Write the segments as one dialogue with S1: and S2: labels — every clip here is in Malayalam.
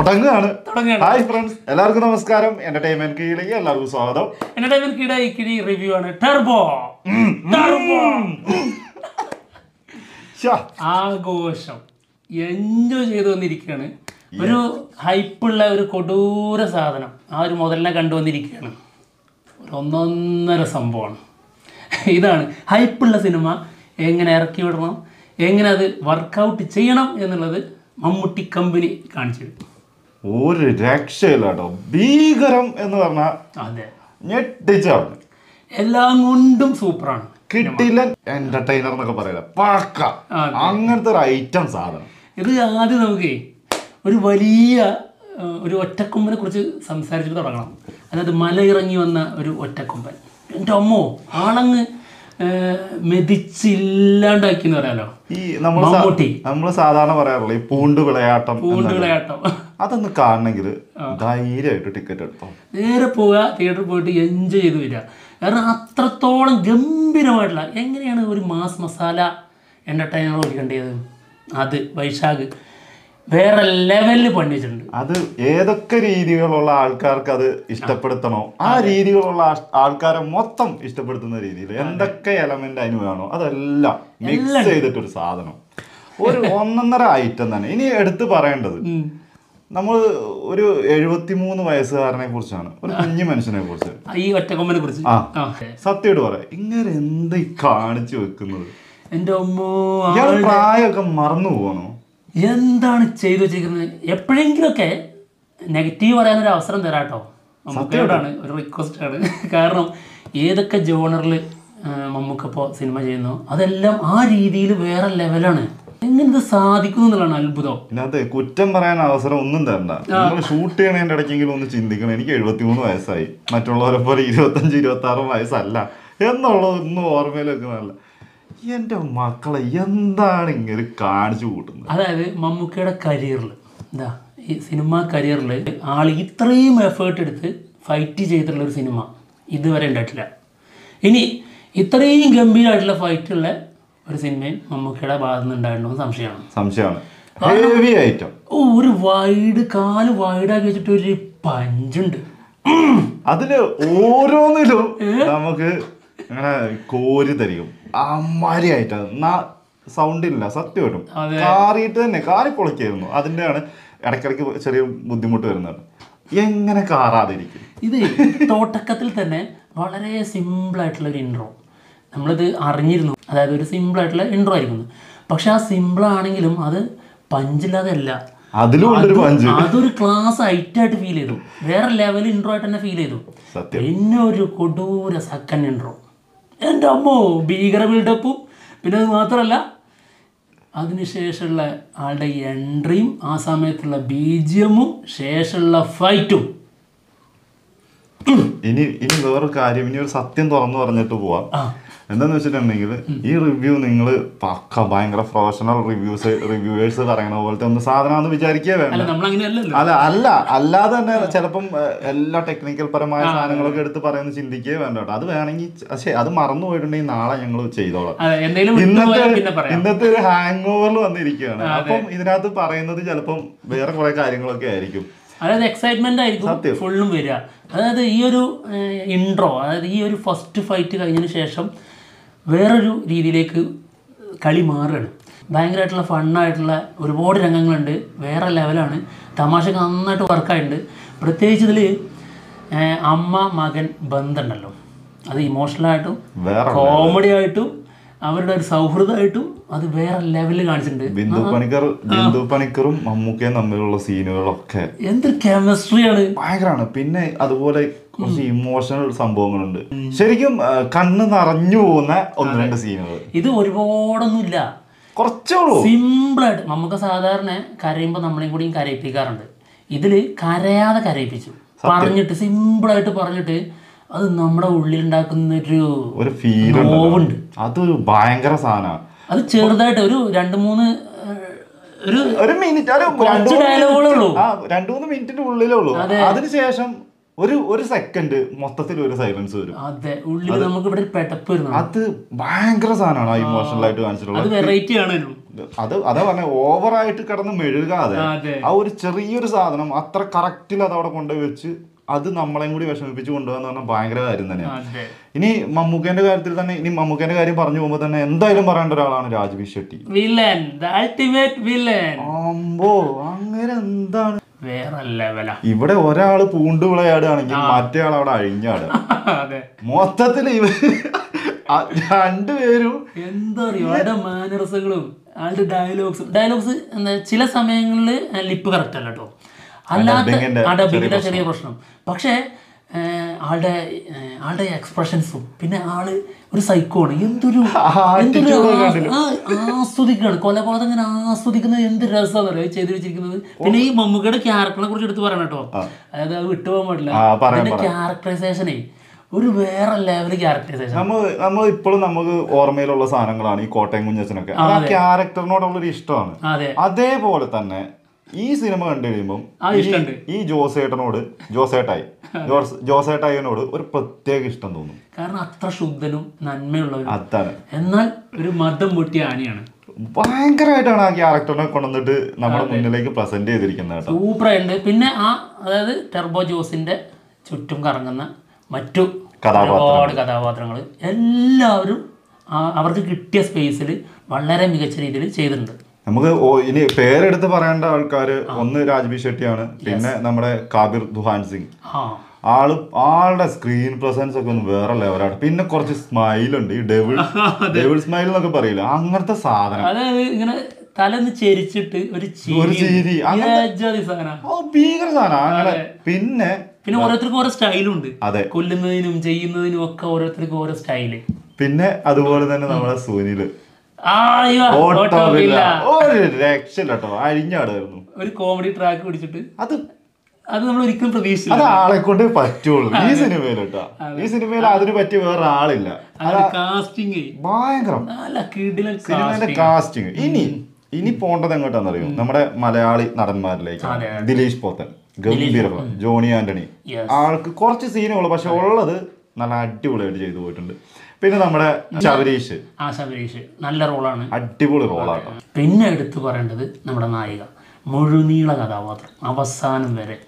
S1: തുടങ്ങുകയാണ്
S2: തുടങ്ങുകയാണ്.
S1: ഹായ് ഫ്രണ്ട്സ് എല്ലാവർക്കും നമസ്കാരം എന്റർടൈൻമെന്റ് കീഴിലേക്ക് എല്ലാവർക്കും സ്വാഗതം
S2: എന്റർടൈൻമെന്റ് കിട ഇക്കിരി റിവ്യൂ ആണ് ടെർബോ ടെർബോ
S1: ശ്ശാ,
S2: ആഘോഷം എൻജോയ് ചെയ്തു വന്നിരിക്കുകയാണ് ഒരു ഹൈപ്പുള്ള ഒരു കൊടൂര സാധനം ആ ഒരു മുതലിനെ കണ്ടുവന്നിരിക്കുകയാണ് ഒരു ഒന്നൊന്നര സംഭവമാണ് ഇതാണ് ഹൈപ്പുള്ള സിനിമ എങ്ങനെ ഇറക്കി വിടണം എങ്ങനെ അത് വർക്കൗട്ട് ചെയ്യണം എന്നുള്ളത് മമ്മൂട്ടി കമ്പനി കാണിച്ചു തരും.
S1: ഒരു രക്ഷയില്ല കേട്ടോ ഭീകരം എന്ന് പറഞ്ഞാൽ
S2: അതെ
S1: ഞെട്ടിച്ചാണ്
S2: എല്ലാം കൊണ്ടും സൂപ്പറാണ്
S1: കിട്ടില്ല എന്റർടൈനർ എന്നൊക്കെ പറയില്ല പക്ക
S2: അതെ.
S1: അങ്ങനത്തെ ഒരു ഐറ്റം സാധനം
S2: ഇത് ആദ്യം നമുക്ക് ഒരു വലിയ ആ, ഒരു ഒറ്റക്കൊമ്പനെ കുറിച്ച് സംസാരിച്ചിട്ട് തുടങ്ങണം അതായത് മല ഇറങ്ങി വന്ന ഒരു ഒറ്റക്കൊമ്പൻ എൻ്റെ അമ്മോ ആളങ്ങ് ആ, മെതിച്ചില്ലാണ്ടാക്കി എന്ന് പറയാലോ
S1: ഈ നമ്മൾ
S2: മമ്മൂട്ടി
S1: നമ്മൾ സാധാരണ പറയാറുള്ള ഈ പൂണ്ട് വിളയാട്ടം
S2: പൂണ്ട്
S1: എന്നൊക്കെ.
S2: വിളയാട്ടം
S1: അതൊന്ന് കാണണമെങ്കിൽ ധൈര്യമായിട്ട് ടിക്കറ്റ് എടുത്തോ
S2: നേരെ പോവുക തിയേറ്ററിൽ പോയിട്ട് എൻജോയ് ചെയ്ത് വരിക കാരണം അത്രത്തോളം ഗംഭീരമായിട്ടുള്ള എങ്ങനെയാണ് ഒരു മാസ് മസാല എൻ്റർടൈനർ ഒരുക്കേണ്ടത് അത് വൈശാഖ് വേറെ ലെവലിൽ പണിച്ചിട്ടുണ്ട്
S1: അത് ഏതൊക്കെ രീതികളുള്ള ആൾക്കാർക്ക് അത് ഇഷ്ടപ്പെടുത്തണോ ആ രീതികളുള്ള ആൾ- ആൾക്കാരെ മൊത്തം ഇഷ്ടപ്പെടുത്തുന്ന രീതിയിൽ എന്തൊക്കെ എലമെന്റ് അതിന് വേണോ അതെല്ലാം മിക്സ് ചെയ്തിട്ടൊരു സാധനം ഒരു ഒന്നൊന്നര ഐറ്റം തന്നെ ഇനി എടുത്തു പറയേണ്ടത്
S2: ഉം.
S1: നമ്മൾ ഒരു എഴുപത്തിമൂന്ന് വയസ്സുകാരനെ കുറിച്ചാണ് ഒരു കുഞ്ഞു മനുഷ്യനെ കുറിച്ച്
S2: ഈ ഒറ്റക്കൊമ്പനെ കുറിച്ച്
S1: ആ.
S2: ആ
S1: സത്യമായിട്ട് പറയാം ഇങ്ങനെ എന്താ ഈ കാണിച്ചു വെക്കുന്നത്
S2: എൻ്റെ അമ്മോ
S1: ഇയാൾ പ്രായമൊക്കെ മറന്നു പോകണോ
S2: എന്താണ് ചെയ്തു വെച്ചിരിക്കുന്നത് എപ്പോഴെങ്കിലുമൊക്കെ നെഗറ്റീവ് പറയാനൊരു അവസരം തരാട്ടോ മമ്മൂക്കയോടാണ് ഒരു റിക്വസ്റ്റ് ആണ് കാരണം ഏതൊക്കെ ജോണറിൽ മമ്മൂക്കപ്പോൾ സിനിമ ചെയ്യുന്നു അതെല്ലാം ആ രീതിയിൽ വേറെ ലെവലാണ് എങ്ങനെ ഇത് സാധിക്കുന്നു എന്നുള്ളതാണ് അത്ഭുതം
S1: ഇതിനകത്ത് കുറ്റം പറയാൻ അവസരം ഒന്നും തരണ്ട നിങ്ങൾ ഷൂട്ട് ചെയ്യണതിന്റെ ഇടയ്ക്കെങ്കിലും ഒന്ന് ചിന്തിക്കണം എനിക്ക് എഴുപത്തിമൂന്ന് വയസ്സായി മറ്റുള്ളവരെ പോലെ ഇരുപത്തഞ്ച് ഇരുപത്തി ആറ് വയസ്സല്ല എന്നുള്ളതൊന്നും ഓർമ്മയിൽ വെക്കുന്നതല്ല എന്റെ മക്കളെ എന്താണ് ഇങ്ങനെ കാണിച്ചു കൂട്ടുന്നത്
S2: അതായത് മമ്മൂക്കയുടെ കരിയറിൽ എന്താ ഈ സിനിമ കരിയറിൽ ആൾ ഇത്രയും എഫേർട്ട് എടുത്ത് ഫൈറ്റ് ചെയ്തിട്ടുള്ള ഒരു സിനിമ ഇതുവരെ ഉണ്ടായിട്ടില്ല ഇനി ഇത്രയും ഗംഭീരമായിട്ടുള്ള ഫൈറ്റുള്ള ഒരു സിനിമയും മമ്മൂക്കയുടെ ഭാഗത്ത് നിന്ന് ഉണ്ടായിട്ടുണ്ടോ എന്ന് സംശയമാണ്
S1: സംശയമാണ് ഹെവി ഐറ്റം
S2: ഓ ഒരു വൈഡ് കാല് വൈഡാക്കി വെച്ചിട്ട് ഒരു പഞ്ചുണ്ട്
S1: അതില് ഓരോന്നിലും നമുക്ക് ഇങ്ങനെ കോരി തരികയും അമ്മാരി ആയിട്ട് സൗണ്ട് ഇല്ല സത്യമായിട്ടും കാറിയിട്ട് തന്നെ കാറി പൊളിക്കായിരുന്നു അതിന്റെയാണ് ഇടയ്ക്കിടയ്ക്ക് ചെറിയ ബുദ്ധിമുട്ട് വരുന്നത് എങ്ങനെ കാറാതിരിക്കും
S2: ഇത് തോട്ടക്കത്തിൽ തന്നെ വളരെ സിമ്പിളായിട്ടുള്ള ഒരു ഇൻട്രോ നമ്മളിത് അറിഞ്ഞിരുന്നു അതായത് ഒരു സിമ്പിളായിട്ടുള്ള ഇൻട്രോ ആയിരിക്കുന്നു പക്ഷെ ആ സിമ്പിൾ ആണെങ്കിലും അത് പഞ്ചില്ലാതെ അല്ല
S1: അതിലും ഉള്ളൊരു പഞ്ച്
S2: അതൊരു ക്ലാസ് ആയിട്ട് ഫീൽ ചെയ്തു വേറെ ലെവൽ ഇൻട്രോ ആയിട്ട് തന്നെ ഫീൽ ചെയ്തു
S1: സത്യം
S2: പിന്നെ ഒരു കൊടൂര സെക്കൻഡ് ഇൻട്രോ എൻ്റെ അമ്മോ ഭീകര ബിൽഡപ്പും പിന്നെ അത് മാത്രമല്ല അതിനുശേഷമുള്ള ആളുടെ എൻട്രിയും ആ സമയത്തുള്ള ബീജിയമും ശേഷമുള്ള ഫൈറ്റും
S1: ഇനി ഇനി വേറൊരു കാര്യം ഇനി ഒരു സത്യം തുറന്നു പറഞ്ഞിട്ട് പോവാം
S2: ആ
S1: എന്താന്ന് വെച്ചിട്ടുണ്ടെങ്കിൽ ഈ റിവ്യൂ നിങ്ങൾ പക്ക ഭയങ്കര പ്രൊഫഷണൽ റിവ്യൂസ് റിവ്യൂവേഴ്സ് പറയണ പോലത്തെ ഒന്ന് സാധനമാണെന്ന് വിചാരിക്കേ വേണ്ട
S2: അല്ല നമ്മൾ അങ്ങനെയല്ലല്ലോ
S1: അല്ല അല്ല അല്ലാതെ തന്നെ ചിലപ്പം ഏഹ്, എല്ലാ ടെക്നിക്കൽ പരമായ സാധനങ്ങളൊക്കെ എടുത്ത് പറയുന്ന ചിന്തിക്കേ വേണ്ട കേട്ടോ അത് വേണമെങ്കിൽ പക്ഷേ അത് മറന്നു പോയിട്ടുണ്ടെങ്കിൽ നാളെ ഞങ്ങൾ ചെയ്തോളാം
S2: അതെ എന്തെങ്കിലും
S1: ഇന്നത്തെ
S2: വിട്ടുപോയാൽ പിന്നെ പറയാം
S1: ഇന്നത്തെ ഒരു ഹാങ് ഓവറിൽ വന്നിരിക്കുകയാണ് അപ്പം ഇതിനകത്ത് പറയുന്നത് ചിലപ്പം വേറെ കുറെ കാര്യങ്ങളൊക്കെ ആയിരിക്കും
S2: അതായത് എക്സൈറ്റ്മെന്റ് ആയിരിക്കും
S1: സത്യം.
S2: ഫുള്ളും വരിക അതായത് ഈ ഒരു ഇൻട്രോ അതായത് ഈ ഒരു ഫസ്റ്റ് ഫൈറ്റ് കഴിഞ്ഞതിന് ശേഷം വേറൊരു രീതിയിലേക്ക് കളി മാറുകയാണ് ഭയങ്കരമായിട്ടുള്ള ഫണ്ണായിട്ടുള്ള ഒരുപാട് രംഗങ്ങളുണ്ട് വേറെ ലെവലാണ് തമാശക്ക് നന്നായിട്ട് വർക്കായിട്ടുണ്ട് പ്രത്യേകിച്ച് ഇതിൽ അമ്മ മകൻ ബന്ധമുണ്ടല്ലോ അത് ഇമോഷണലായിട്ടും
S1: വേറെ
S2: കോമഡി ആയിട്ടും അവരുടെ ഒരു സൗഹൃദമായിട്ടും അത് വേറെ ലെവലിൽ കാണിച്ചിട്ടുണ്ട്
S1: ബിന്ദു പണിക്കർ ബിന്ദു പണിക്കറും മമ്മൂക്കയും തമ്മിലുള്ള സീനുകളൊക്കെ
S2: എന്തൊരു കെമിസ്ട്രിയാണ്
S1: ഭയങ്കരമാണ് പിന്നെ അതുപോലെ കുറച്ച് ഇമോഷണൽ സംഭവങ്ങളുണ്ട് ശരിക്കും ആ, കണ്ണ് നിറഞ്ഞു പോകുന്ന ഒന്ന് രണ്ട് സീനുകൾ
S2: ഇത് ഒരുപാടൊന്നുമില്ല
S1: കുറച്ചേ ഉള്ളൂ
S2: സിമ്പിളായിട്ട് നമുക്ക് സാധാരണ കരയുമ്പോൾ നമ്മളെയും കൂടിയും കരയിപ്പിക്കാറുണ്ട് ഇതില് കരയാതെ കരയിപ്പിച്ചു പറഞ്ഞിട്ട് സിമ്പിളായിട്ട് പറഞ്ഞിട്ട് അത് നമ്മുടെ ഉള്ളിലുണ്ടാക്കുന്ന ഒരു
S1: ഒരു ഫീൽ
S2: നോവുണ്ട്
S1: അതൊരു ഭയങ്കര സാധനമാണ്
S2: അത് ചെറുതായിട്ട് ഒരു രണ്ട് മൂന്ന് ഏഹ്, ഒരു
S1: ഒരു മിനിറ്റ് ഒരു രണ്ട്
S2: കുറച്ച്
S1: മൂന്ന്
S2: ഡയലോഗുകളേ ഉള്ളൂ
S1: ആ രണ്ടു മൂന്ന് മിനിറ്റിന്റെ ഉള്ളിലേ ഉള്ളൂ അതിനുശേഷം ഒരു ഒരു സെക്കൻഡ് മൊത്തത്തിൽ ഒരു സൈലൻസ് വരും
S2: അതെ ഉള്ളിൽ നമുക്ക് ഇവിടെ ഒരു പെടപ്പ് വരുന്നു
S1: അത് ഭയങ്കര സാധനമാണ് ആ ഇമോഷണൽ ആയിട്ട് കാണിച്ചിട്ടുള്ളത്
S2: അത് വെറൈറ്റി ആണ്
S1: അത് അതാ പറഞ്ഞ ഓവറായിട്ട് കിടന്ന് മെഴുകാതെ
S2: അതെ
S1: ആ ഒരു ചെറിയൊരു സാധനം അത്ര കറക്റ്റിൽ അത് അവിടെ കൊണ്ടുപോയി വെച്ച് അത് നമ്മളെയും കൂടി വിഷമിപ്പിച്ച് കൊണ്ടുപോകാന്ന് പറഞ്ഞാൽ ഭയങ്കര കാര്യം തന്നെയാണ്
S2: അതെ
S1: ഇനി മമ്മൂക്കേന്റെ കാര്യത്തിൽ തന്നെ ഇനി മമ്മൂക്കേന്റെ കാര്യം പറഞ്ഞു പോകുമ്പോൾ തന്നെ എന്തായാലും പറയേണ്ട ഒരാളാണ് Raj B Shetty
S2: villain the ultimate villain
S1: അമ്പോ അങ്ങനെ എന്താണ്
S2: വേറെ ലെവലാ
S1: ഇവിടെ ഒരാള് പൂണ്ട് വിളയാടുകയാണെങ്കിൽ മറ്റേ ആൾ അവിടെ അഴിഞ്ഞാടുക
S2: അതെ
S1: മൊത്തത്തിൽ ഇവ ആ രണ്ടുപേരും
S2: എന്താ പറയുക ആളുടെ മാനറസുകളും ആളുടെ ഡയലോഗ്സും ഡയലോഗ്സ് എന്താ ചില സമയങ്ങളിൽ ലിപ്പ് കറക്റ്റ് അല്ല കേട്ടോ അല്ലാത്ത
S1: dubbing-ന്റെ
S2: ആ ഡബിങ്ങിന്റെ ചെറിയ പ്രശ്നം പക്ഷേ ഏഹ്, ആളുടെ ഏഹ്, ആളുടെ എക്സ്പ്രഷൻസും പിന്നെ ആള് ഒരു സൈക്കോ ആണ് എന്തൊരു എന്തൊരു ആ- ആ- ആസ്വദിക്കുകയാണ് കൊലപാതകൻ ആസ്വദിക്കുന്നത് എന്ത് രസമാണ് അറിയോ ചെയ്തു വെച്ചിരിക്കുന്നത് പിന്നെ ഈ മമ്മൂക്കയുടെ ക്യാരക്ടറിനെ കുറിച്ച് എടുത്ത് പറയണം കേട്ടോ അതായത് അത് വിട്ടുപോകാൻ പാടില്ല
S1: ആ, പറയാം,
S2: അതിന്റെ ക്യാരക്ടറൈസേഷനേ ഒരു വേറെ ലെവൽ ക്യാരക്ടറൈസേഷൻ
S1: നമ്മൾ നമ്മൾ ഇപ്പോഴും നമുക്ക് ഓർമ്മയിലുള്ള സാധനങ്ങളാണ് ഈ കോട്ടയം കുഞ്ഞച്ചനൊക്കെ അത് ആ ക്യാരക്ടറിനോടുള്ള ഒരു ഇഷ്ടമാണ്
S2: അതെ
S1: അതേപോലെ തന്നെ ഈ സിനിമ കണ്ടു കഴിയുമ്പോൾ
S2: ആ ഇഷ്ടമുണ്ട്
S1: ഈ ജോസേട്ടനോട് ജോസേട്ടായി ജോസ് ജോസേട്ടായിനോട് ഒരു പ്രത്യേക ഇഷ്ടം തോന്നും
S2: കാരണം അത്ര ശുദ്ധനും നന്മയുള്ളവരും
S1: അതാണ്
S2: എന്നാൽ ഒരു മതം പൊട്ടിയ ആനയാണ്
S1: ഭയങ്കരമായിട്ടാണ് ആ ക്യാരക്ടറിനെ കൊണ്ടുവന്നിട്ട് നമ്മുടെ മുന്നിലേക്ക് പ്രസന്റ് ചെയ്തിരിക്കുന്നത് കേട്ടോ
S2: സൂപ്പറായിട്ടുണ്ട് പിന്നെ ആ അതായത് ടെർബോ ജോസിന്റെ ചുറ്റും കറങ്ങുന്ന മറ്റു
S1: കഥാപാത്രങ്ങൾ.
S2: ഒരുപാട് കഥാപാത്രങ്ങൾ എല്ലാവരും ആ- അവർക്ക് കിട്ടിയ സ്പേസിൽ വളരെ മികച്ച രീതിയിൽ ചെയ്തിട്ടുണ്ട്
S1: നമുക്ക് ഓ- ഇനി പേരെടുത്ത് പറയേണ്ട ആൾക്കാർ ഒന്ന് രാജ്ബി ഷെട്ടിയാണ് പിന്നെ നമ്മുടെ കാബിർ ദുഹാൻ സിംഗ്
S2: ആ
S1: ആള് ആളുടെ സ്ക്രീൻ പ്രസൻസ് ഒക്കെ ഒന്ന് വേറെ ലെവലാണ് പിന്നെ കുറച്ച് സ്മൈൽ ഉണ്ട് ഈ ഡെവിൾ ഡെവിൾ സ്മൈൽ എന്നൊക്കെ പറയില്ല അങ്ങനത്തെ സാധനം
S2: അതായത് ഇങ്ങനെ തലന്ന് ചെരിച്ചിട്ട് ഒരു
S1: ഒരു ചിരി.
S2: ചിരി സാധനം
S1: ഓ ഭീകര സാധനം അങ്ങനെ പിന്നെ
S2: പിന്നെ ഓരോരുത്തർക്കും ഓരോ സ്റ്റൈലും ഉണ്ട്
S1: അതെ
S2: കൊല്ലുന്നതിനും ചെയ്യുന്നതിനും ഒക്കെ ഓരോരുത്തർക്കും ഓരോ സ്റ്റൈല്
S1: പിന്നെ അതുപോലെ തന്നെ നമ്മുടെ സുനില്
S2: ആയ്യോ,
S1: ഓട്ടോവില്ല
S2: ഓട്ടോവില്ല.
S1: ഒരു രക്ഷയില്ല കേട്ടോ അഴിഞ്ഞാടായിരുന്നു
S2: ഒരു കോമഡി ട്രാക്ക് പിടിച്ചിട്ട്
S1: അത്
S2: അത് നമ്മൾ ഒരിക്കലും പ്രതീക്ഷിച്ചില്ല
S1: അത് ആളെ കൊണ്ട് പറ്റുള്ളൂ ഈ സിനിമയിൽ കേട്ടോ ഈ സിനിമയിൽ അതിന് പറ്റിയ വേറെ ആളില്ല
S2: കാസ്റ്റിംഗ്
S1: ഭയങ്കരം
S2: നല്ല കിടിലൻ
S1: സിനിമയുടെ കാസ്റ്റിംഗ് ഇനി ഇനി പോണ്ടത് എങ്ങോട്ടാണെന്നറിയോ നമ്മുടെ മലയാളി നടന്മാരിലേക്ക്
S2: അതെ,
S1: ദിലീഷ് പോത്തൻ ഗംഭീര പടം. ജോണി ആന്റണി
S2: Yes.
S1: ആൾക്ക് കുറച്ച് സീനുകൾ പക്ഷെ ഉള്ളത് നല്ല അടിപൊളിയായിട്ട് ചെയ്തു പോയിട്ടുണ്ട് പിന്നെ നമ്മുടെ ശബരീഷ്
S2: ആ ശബരീഷ് നല്ല റോളാണ്
S1: അടിപൊളി റോളാട്ടോ
S2: പിന്നെ എടുത്തു പറയേണ്ടത് നമ്മുടെ നായിക മുഴുനീള കഥാപാത്രം അവസാനം വരെ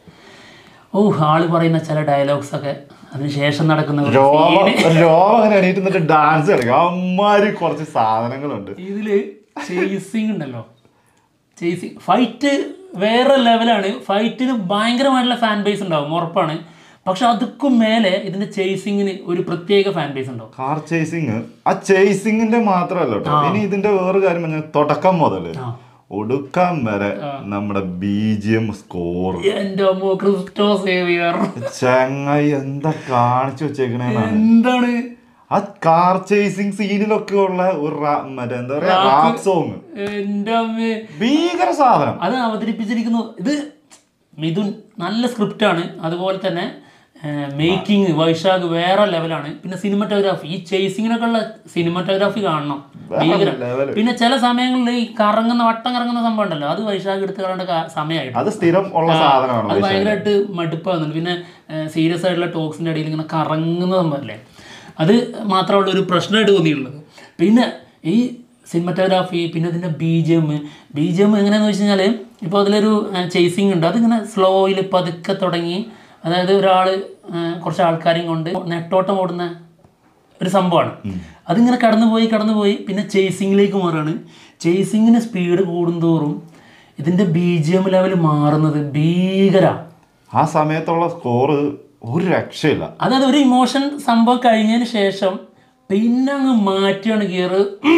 S2: ഓ ആള് പറയുന്ന ചില ഡയലോഗ്സ് ഒക്കെ അതിനുശേഷം നടക്കുന്ന ഒരു
S1: രോമ
S2: scene.
S1: രോമ അങ്ങനെ എണീറ്റ് നിന്നിട്ട് ഡാൻസ് കളിക്കും അമ്മാര് കുറച്ച് സാധനങ്ങളുണ്ട്
S2: ഇതില് ചേസിങ് ഉണ്ടല്ലോ ചേസിങ് ഫൈറ്റ് വേറെ ലെവലാണ് ഫൈറ്റിന് ഭയങ്കരമായിട്ടുള്ള ഫാൻ ബേസ് ഉണ്ടാവും ഉറപ്പാണ് പക്ഷെ അതുക്കും മേലെ ഇതിന്റെ ചേസിങ്ങിന് ഒരു പ്രത്യേക ഫാൻ ബേസ് ഉണ്ടാവും
S1: കാർ ചേസിങ് ആ ചേസിങ്ങിന്റെ മാത്രമല്ല കേട്ടോ ഇനി ഇതിന്റെ വേറെ കാര്യം പറഞ്ഞാൽ തുടക്കം മുതല്
S2: ആ.
S1: ഒടുക്കം വരെ നമ്മുടെ ബി ജി എം സ്കോർ
S2: എന്റെ അമ്മോ ക്രിസ്റ്റോ സേവിയർ
S1: ചങ്ങായി എന്താ കാണിച്ചു വെച്ചേക്കണേന്നാണ്
S2: എന്താണ്
S1: ആ കാർ ചേസിങ് സീനിലൊക്കെ ഉള്ള ഒരു റാ- മറ്റേ എന്താ പറയാ റാപ്പ് സോങ്
S2: എന്റെ അമ്മേ
S1: ഭീകര സാധനം
S2: അത് അവതരിപ്പിച്ചിരിക്കുന്നു ഇത് മിഥുൻ നല്ല സ്ക്രിപ്റ്റാണ് അതുപോലെ തന്നെ മേക്കിംഗ് വൈശാഖ് വേറെ ലെവലാണ് പിന്നെ സിനിമറ്റോഗ്രാഫി ഈ ചേസിങ്ങിനൊക്കെ ഉള്ള സിനിമറ്റോഗ്രാഫി കാണണം ഭീകരം
S1: level.
S2: പിന്നെ ചില സമയങ്ങളിൽ ഈ കറങ്ങുന്ന വട്ടം കറങ്ങുന്ന സംഭവം ഉണ്ടല്ലോ അത് വൈശാഖ് എടുത്ത് കളയേണ്ട കാ- സമയമായിട്ട്
S1: അത് സ്ഥിരം ഉള്ള സാധനമാണ്
S2: അത് ഭയങ്കരമായിട്ട് മടുപ്പാകുന്നുണ്ട് പിന്നെ സീരിയസ് ആയിട്ടുള്ള ടോക്സിൻ്റെ ഇടയിൽ ഇങ്ങനെ കറങ്ങുന്ന സംഭവമല്ലേ അത് മാത്രമുള്ള ഒരു പ്രശ്നമായിട്ട് തോന്നിയിട്ടുള്ളത് പിന്നെ ഈ സിനിമറ്റോഗ്രാഫി പിന്നെ ഇതിൻ്റെ B G M B G M എങ്ങനെയാണെന്ന് വെച്ച് കഴിഞ്ഞാൽ ഇപ്പോൾ അതിലൊരു ചേസിങ് ഉണ്ട് അതിങ്ങനെ സ്ലോയിൽ പതുക്കെ തുടങ്ങി അതായത് ഒരാൾ കുറച്ച് ആൾക്കാരെയും കൊണ്ട് നെട്ടോട്ടം ഓടുന്ന ഒരു സംഭവമാണ് അതിങ്ങനെ കടന്നുപോയി കടന്നുപോയി പിന്നെ ചേസിങ്ങിലേക്ക് മാറുകയാണ് ചേസിങ്ങിന് സ്പീഡ് കൂടുന്തോറും ഇതിൻ്റെ ബി ജി എം ലെവൽ മാറുന്നത് ഭീകര
S1: ആ സമയത്തുള്ള സ്കോർ ഒരു രക്ഷയില്ല
S2: അതായത് ഒരു ഇമോഷൻ സംഭവം കഴിഞ്ഞതിന് ശേഷം പിന്നെ അങ്ങ് മാറ്റിയാണ് ഗിയർ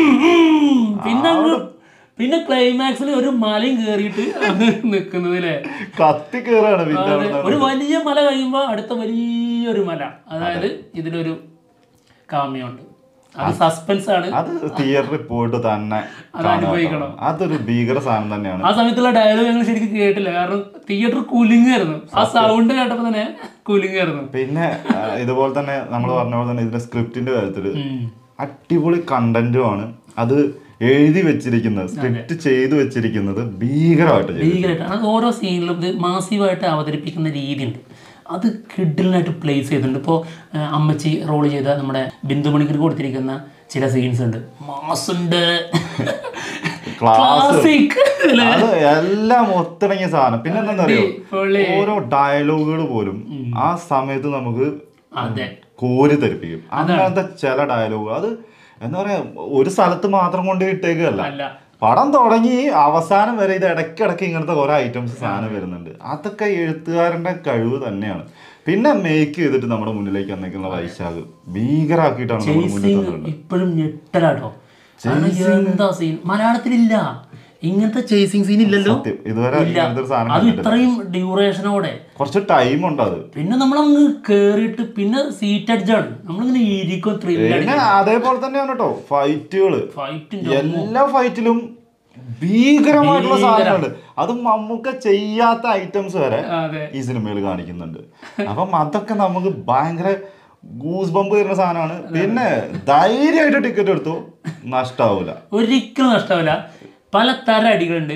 S2: പിന്നെ അങ്ങ് പിന്നെ ക്ലൈമാക്സിൽ ഒരു മലയും കയറിയിട്ട് അങ്ങ് നിൽക്കുന്നത് അല്ലേ
S1: കത്തി കയറാണ് പിന്നെ
S2: അതെ,
S1: അവിടുന്ന്.
S2: ഒരു വലിയ മല കഴിയുമ്പോൾ അടുത്ത വലിയൊരു മല അതായത് ഇതിലൊരു കാമ്യമുണ്ട് അത് സസ്പെൻസ് ആണ്
S1: അത് തിയേറ്ററിൽ പോയിട്ട് തന്നെ
S2: അത്
S1: കാണാം
S2: അനുഭവിക്കണം.
S1: കേട്ടോ. അതൊരു ഭീകര സാധനം തന്നെയാണ്
S2: ആ സമയത്തുള്ള ഡയലോഗ് ഞങ്ങൾ ശരിക്കും കേട്ടില്ല കാരണം തിയേറ്റർ കൂലിംഗ് ആയിരുന്നു ആ സൗണ്ട് കേട്ടപ്പോൾ തന്നെ കൂലിംഗ് ആയിരുന്നു
S1: പിന്നെ ആ, ഇതുപോലെ തന്നെ നമ്മൾ പറഞ്ഞ പോലെ തന്നെ ഇതിന്റെ സ്ക്രിപ്റ്റിന്റെ കാര്യത്തില്
S2: ഉം.
S1: അടിപൊളി കണ്ടന്റുമാണ് അത് എഴുതി വെച്ചിരിക്കുന്നത് സ്ക്രിപ്റ്റ് ചെയ്തു വെച്ചിരിക്കുന്നത് ഭീകരമായിട്ട് ചെയ്തു
S2: ഭീകരമായിട്ട് അത് ഓരോ സീനിലും ഇത് മാസീവായിട്ട് അവതരിപ്പിക്കുന്ന രീതിയുണ്ട് അത് കിഡിലിനായിട്ട് പ്ലേസ് ചെയ്തിട്ടുണ്ട് ഇപ്പോൾ അമ്മച്ചി റോൾ ചെയ്ത നമ്മുടെ ബിന്ദുമണിക്ക് കൊടുത്തിരിക്കുന്ന ചില സീൻസ് ഉണ്ട് മാസുണ്ട്
S1: ക്ലാസ്
S2: ക്ലാസിക്
S1: അത് എല്ലാം ഒത്തിണങ്ങിയ സാധനം പിന്നെ എന്താണെന്നറിയോ
S2: അടിപൊളി.
S1: ഓരോ ഡയലോഗുകൾ പോലും ആ സമയത്ത് നമുക്ക്
S2: അതെ
S1: കോരി തെറിപ്പിക്കും അങ്ങനത്തെ ചില ഡയലോഗുകൾ അത് എന്താ പറയാ ഒരു സ്ഥലത്ത് മാത്രം കൊണ്ട് ഇട്ടേക്കല്ല
S2: അല്ല
S1: പടം തുടങ്ങി അവസാനം വരെ ഇത് ഇടയ്ക്കിടയ്ക്ക് ഇങ്ങനത്തെ കുറെ ഐറ്റംസ് സാധനം വരുന്നുണ്ട് അതൊക്കെ എഴുത്തുകാരന്റെ കഴിവ് തന്നെയാണ് പിന്നെ മേക്ക് ചെയ്തിട്ട് നമ്മുടെ മുന്നിലേക്ക് വന്നേക്കുന്ന വൈശാഖ് ഭീകരാക്കിയിട്ടാണ് നമ്മുടെ മുന്നിൽ
S2: ചേസിങ്
S1: തന്നത്
S2: ഇപ്പോഴും ഞെട്ടലാട്ടോ കാരണം എന്താ സീൻ മലയാളത്തിലില്ല ഇങ്ങനത്തെ ചേസിങ് സീൻ ഇല്ലല്ലോ
S1: സത്യം ഇതുവരെ
S2: ഇല്ല
S1: ഇങ്ങനത്തെ ഒരു സാധനം
S2: അത്
S1: കണ്ടിട്ടില്ല
S2: ഇത്രയും ഡ്യൂറേഷനോടെ
S1: കുറച്ച് ടൈം ഉണ്ട് അത്
S2: പിന്നെ നമ്മളങ്ങ് കേറിയിട്ട് പിന്നെ സീറ്റ് അടിച്ചാണ് നമ്മളിങ്ങനെ ഇരിക്കും ത്രില്ലടി
S1: പിന്നെ അതേപോലെ തന്നെയാണ് കേട്ടോ ഫൈറ്റുകള്
S2: ഫൈറ്റിന്റെ
S1: എല്ലാ ഫൈറ്റിലും ഭീകരമായിട്ടുള്ള സാധനങ്ങളുണ്ട് അത് മമ്മൂക്ക ചെയ്യാത്ത ഐറ്റംസ് വരെ
S2: അതെ
S1: ഈ സിനിമയിൽ കാണിക്കുന്നുണ്ട് അപ്പം അതൊക്കെ നമുക്ക് ഭയങ്കര ഗൂസ് ബമ്പ് വരുന്ന സാധനമാണ് പിന്നെ ധൈര്യമായിട്ട് ടിക്കറ്റ് എടുത്തു നഷ്ടാവൂല
S2: ഒരിക്കലും നഷ്ടമില്ല പല തര അടികളുണ്ട്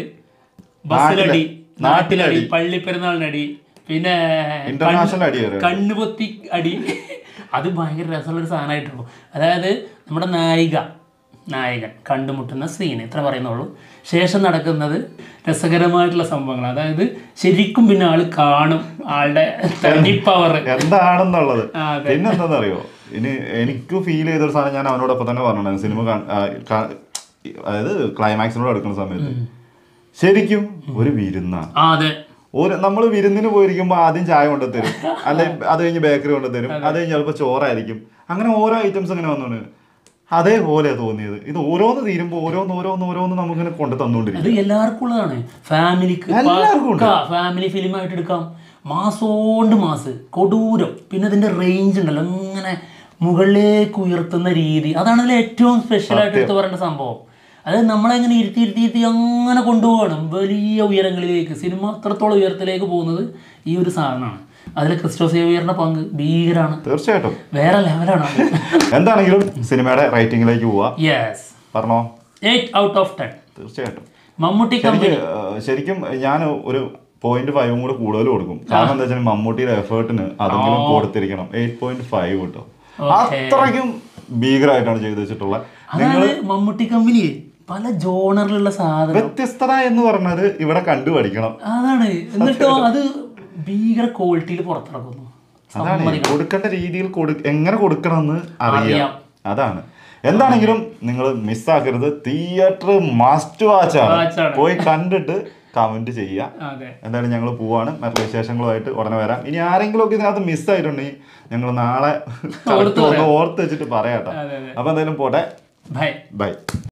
S2: ബസ്സിലടി നാട്ടിലടി പള്ളിപ്പെരുന്നാളിനടി പിന്നെ
S1: ഇന്റർനാഷണൽ അടി വരെ
S2: കണ്ണുപൊത്തി അടി അത് ഭയങ്കര രസമുള്ളൊരു സാധനമായിട്ടുള്ളൂ അതായത് നമ്മുടെ നായിക നായകൻ കണ്ടുമുട്ടുന്ന സീൻ ഇത്ര പറയുന്നുള്ളൂ ശേഷം നടക്കുന്നത് രസകരമായിട്ടുള്ള സംഭവങ്ങൾ അതായത് ശരിക്കും പിന്നെ ആള് കാണും ആളുടെ തനി പവർ
S1: എന്താണെന്നുള്ളത്
S2: അതെ.
S1: പിന്നെ എന്താണെന്നറിയോ ഇനി എനിക്ക് ഫീൽ ചെയ്തൊരു സാധനം ഞാൻ അവനോടൊപ്പം തന്നെ പറഞ്ഞിട്ടുണ്ടായിരുന്നു സിനിമ കാ- ആ, കാ- അതായത് ക്ലൈമാക്സിനോട് അടുക്കുന്ന സമയത്ത് ശരിക്കും ഒരു വിരുന്നാണ്
S2: ആ അതെ
S1: ഒരു നമ്മൾ വിരുന്നിന് പോയിരിക്കുമ്പോൾ ആദ്യം ചായ കൊണ്ടുതരും അല്ലെ അത് കഴിഞ്ഞ് ബേക്കറി കൊണ്ടുതരും അത് കഴിഞ്ഞ് ചിലപ്പോൾ ചോറായിരിക്കും അങ്ങനെ ഓരോ ഐറ്റംസ് ഇങ്ങനെ വന്നോണ്ട് അതേപോലെ തോന്നിയത് ഇത് ഓരോന്ന് തീരുമ്പോൾ ഓരോന്ന് ഓരോന്ന് ഓരോന്ന് നമുക്കിങ്ങനെ കൊണ്ടു തന്നുകൊണ്ടിരിക്കും
S2: അത് എല്ലാവർക്കും ഉള്ളതാണ് ഫാമിലിക്ക്
S1: എല്ലാവർക്കും ഉണ്ട്.
S2: ഫാമിലി ഫിലിമായിട്ട് എടുക്കാം മാസോണ്ട് മാസ് കൊടൂരം പിന്നെ അതിന്റെ റേഞ്ച് ഉണ്ടല്ലോ അങ്ങനെ മുകളിലേക്ക് ഉയർത്തുന്ന രീതി അതാണ് അതിൽ ഏറ്റവും സ്പെഷ്യൽ ആയിട്ട് എടുത്ത് പറയേണ്ട സംഭവം അത് നമ്മളെങ്ങനെ ഇരുത്തി ഇരുത്തി ഇരുത്തി അങ്ങനെ കൊണ്ടുപോകണം വലിയ ഉയരങ്ങളിലേക്ക് സിനിമ അത്രത്തോളം ഉയരത്തിലേക്ക് പോകുന്നത് ഈ ഒരു സാധനമാണ് അതിൽ ക്രിസ്റ്റോ സേവിയറിന്റെ പങ്ക് ഭീകരാണ്
S1: തീർച്ചയായിട്ടും
S2: വേറെ ലെവലാണ്
S1: എന്താണെങ്കിലും സിനിമയുടെ റേറ്റിംഗിലേക്ക് പോവാ
S2: യെസ്
S1: പറഞ്ഞോ
S2: എയ്റ്റ് ഔട്ട് ഓഫ് ടെൻ
S1: തീർച്ചയായിട്ടും
S2: മമ്മൂട്ടി
S1: എനിക്ക്
S2: കമ്പനി
S1: ഏഹ്, ശരിക്കും ഞാൻ ഒരു പോയിന്റ് ഫൈവും കൂടെ കൂടുതൽ കൊടുക്കും കാരണം എന്താ വെച്ചാൽ മമ്മൂട്ടിയുടെ എഫേർട്ടിന് അതെങ്കിലും കൊടുത്തിരിക്കണം എയ്റ്റ് പോയിന്റ് ഫൈവ് കിട്ടും അത്രയ്ക്കും ഭീകരമായിട്ടാണ് ചെയ്തു വെച്ചിട്ടുള്ളത്
S2: അതാണ് മമ്മൂട്ടി കമ്പനി പല ജോണറിലുള്ള സാധനം
S1: വ്യത്യസ്തത എന്ന് പറഞ്ഞത് ഇവിടെ കണ്ടുപഠിക്കണം
S2: അതാണ് എന്നിട്ടോ അത് ഭീകര ക്വാളിറ്റിയിൽ പുറത്തിറക്കുന്നു
S1: അതാണ് കൊടുക്കേണ്ട രീതിയിൽ കൊടു എങ്ങനെ കൊടുക്കണം എന്ന് അറിയാം
S2: അറിയാം.
S1: അതാണ് എന്താണെങ്കിലും നിങ്ങൾ മിസ്സാക്കരുത് തിയേറ്റർ മസ്റ്റ് വാച്ച് ആണ്
S2: Watch ആണ്.
S1: പോയി കണ്ടിട്ട് കമന്റ് ചെയ്യുക
S2: അതെ
S1: എന്തായാലും ഞങ്ങൾ പോവാണ് മറ്റു വിശേഷങ്ങളുമായിട്ട് ഉടനെ വരാം ഇനി ആരെങ്കിലും ഒക്കെ ഇതിനകത്ത് മിസ്സായിട്ടുണ്ടെങ്കിൽ ഞങ്ങൾ നാളെ correct ഒന്ന് ഓർത്ത് വെച്ചിട്ട് പറയാട്ടോ
S2: അതെ അതെ
S1: അപ്പൊ എന്തായാലും പോട്ടെ
S2: ബൈ
S1: ബൈ